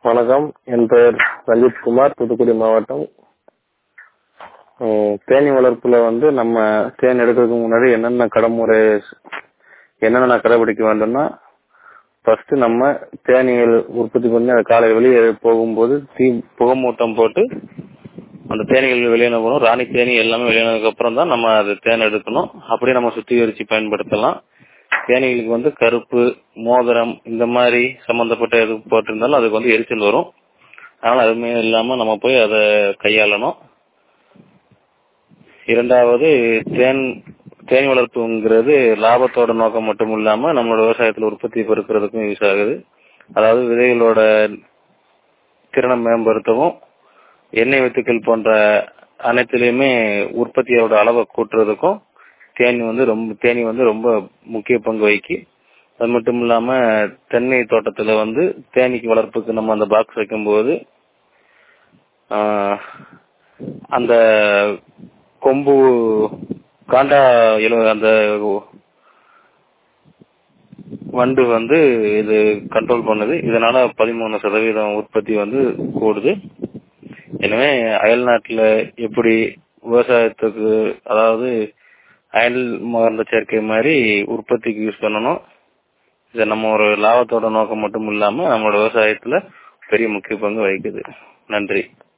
வணக்கம் என் பெயர் ரஞ்சித் குமார் தூத்துக்குடி மாவட்டம் உம், தேனீ வளர்ப்புல வந்து நம்ம தேன் எடுக்கிறதுக்கு முன்னாடி என்னென்ன கடைமுறை என்னென்ன கடைபிடிக்க வேண்டும்னா ஃபர்ஸ்ட் நம்ம தேனீகள் உற்பத்தி பண்ணி அது காலை வெளியே போகும்போது தீ புகமூட்டம் போட்டு அந்த தேனீகள் வெளியே போகணும் ராணி தேனி எல்லாமே வெளியானதுக்கு அப்புறம் தான் நம்ம அது தேன் எடுக்கணும் அப்படியே நம்ம சுத்திகரிச்சு பயன்படுத்தலாம் தேனீகளுக்கு வந்து கருப்பு மோதிரம் இந்த மாதிரி சம்பந்தப்பட்ட எது போட்டிருந்தாலும் அதுக்கு வந்து எரிச்சல் வரும் அதனால அதுவுமே இல்லாம நம்ம போய் அதை கையாளணும் இரண்டாவது தேன் தேனி வளர்ப்புங்கிறது லாபத்தோட நோக்கம் மட்டும் இல்லாம நம்மளோட விவசாயத்துல உற்பத்தி பெருக்கிறதுக்கும் யூஸ் ஆகுது அதாவது விதைகளோட திறனை மேம்படுத்தவும் எண்ணெய் வித்துக்கள் போன்ற அனைத்துலயுமே உற்பத்தியோட அளவை கூட்டுறதுக்கும் தேனி வந்து ரொம்ப தேனி வந்து ரொம்ப முக்கிய பங்கு வகிக்கு அது மட்டும் இல்லாம தென்னை தோட்டத்துல வந்து தேனீக்கு வளர்ப்புக்கு நம்ம அந்த பாக்ஸ் வைக்கும்போது ஆஹ், அந்த கொம்பு காண்டா இல அந்த வண்டு வந்து இது கண்ட்ரோல் பண்ணுது இதனால பதிமூணு சதவீதம் உற்பத்தி வந்து கூடுது எனவே அயல் நாட்டுல எப்படி விவசாயத்துக்கு அதாவது அயல் மகர்ந்த சேர்க்கை மாதிரி உற்பத்திக்கு யூஸ் பண்ணணும் இதை நம்ம ஒரு லாபத்தோட நோக்கம் மட்டும் இல்லாம நம்மளோட விவசாயத்துல பெரிய முக்கிய பங்கு வகிக்குது நன்றி